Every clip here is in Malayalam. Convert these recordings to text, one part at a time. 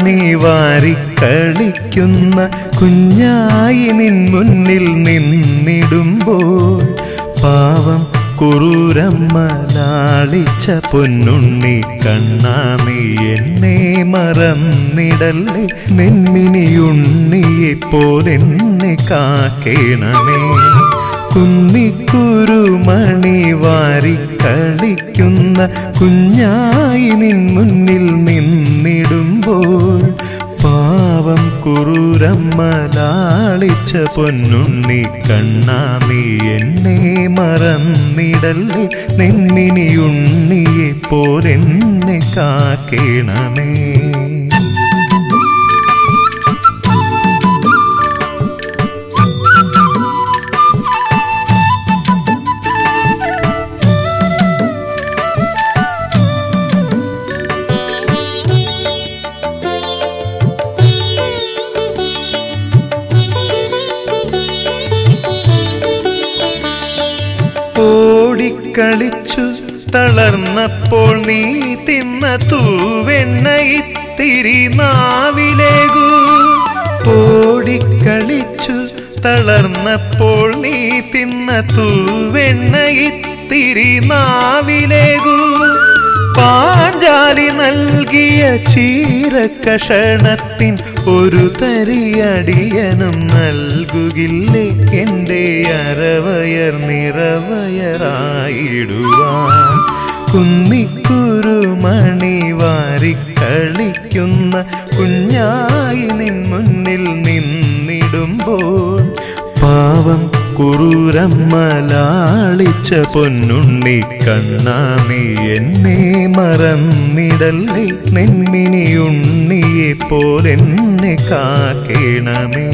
മണി വാരിക്കളിക്കുന്ന കുഞ്ഞായി നിൻ മുന്നിൽ നിന്നിടുമ്പോൾ പാവം കുറൂരമ്മ ലാളിച്ച പൊന്നുണ്ണി കണ്ണാ നീ എന്നെ മറന്നിടല്ലേ നെന്മിനിയുണ്ണിയെ പോലെന്നെ കാക്കേണമേ കുന്നിക്കുരുമണി വാരിക്കളിക്കുന്ന കുഞ്ഞായി നിൻ മുന്നിൽ നിന്നിടുമ്പോൾ പാവം കുറൂരമ്മ ലാളിച്ച പൊന്നുണ്ണി കണ്ണാ നീ എന്നെ മറന്നിടല്ലേ നെന്മിനിയുണ്ണിയെ പോലെന്നെ കാക്കേണമേ ഓടിക്കളിച്ചു തളർന്നപ്പോൾ നീ തിന്ന തൂവെണ്ണ ഇത്തിരി നാവിലേകൂ ഓടിക്കളിച്ചു തളർന്നപ്പോൾ നീ തിന്ന തൂവെണ്ണ ഇത്തിരി നാവിലേകൂ പാഞ്ചാലി നൽകിയ ചീരക്കഷണത്തിൻ ഒരു തരിയടിയനും നൽകുകില്ലേ എൻ്റെ അരവയർ നിറവയറായിടുവാൻ കുന്നിക്കുരുമണി വാരിക്കളിക്കുന്ന കുഞ്ഞായി നിൻ മുന്നിൽ നിന്നിടുമ്പോൾ പാവം കുറൂരമ്മ ലാളിച്ച പൊന്നുണ്ണി കണ്ണാ നീ എന്നെ മറന്നിടല്ലേ നെന്മിനിയുണ്ണിയെ പോലെന്നെ കാക്കേണമേ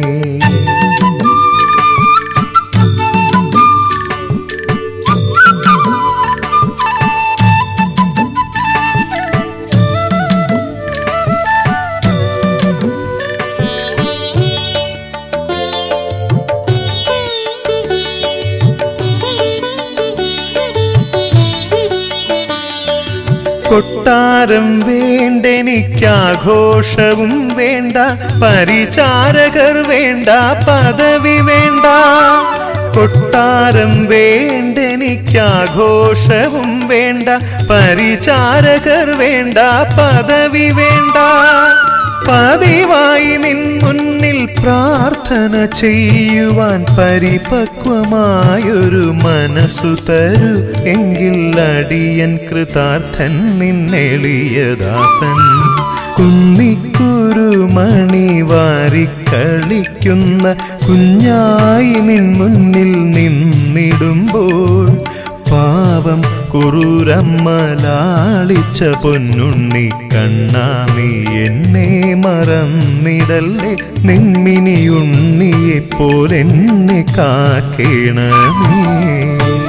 കൊട്ടാരം വേണ്ടെനിക്കാഘോഷവും വേണ്ട പരിചാരകർ വേണ്ട പദവി വേണ്ട കൊട്ടാരം വേണ്ടെനിക്കാഘോഷവും വേണ്ട പരിചാരകർ വേണ്ട പദവി വേണ്ട പതിവായി നിൻ മുന്നിൽ പ്രാർത്ഥന ചെയ്യുവാൻ പരിപക്വമായൊരു മനസ്സു തരൂ എങ്കിൽ അടിയൻ കൃതാർത്ഥൻ നിന്നെളിയദാസൻ കുന്നിക്കുരുമണി വാരിക്കളിക്കുന്ന കുഞ്ഞായി നിൻ മുന്നിൽ നിന്നിടുമ്പോൾ പാവം കുറൂരമ്മ ലാളിച്ച പൊന്നുണ്ണി കണ്ണാ നീ എന്നെ മറന്നിടല്ലേ നിന്മിനിയുണ്ണിയെ പോലെന്നെ കാക്കേണമേ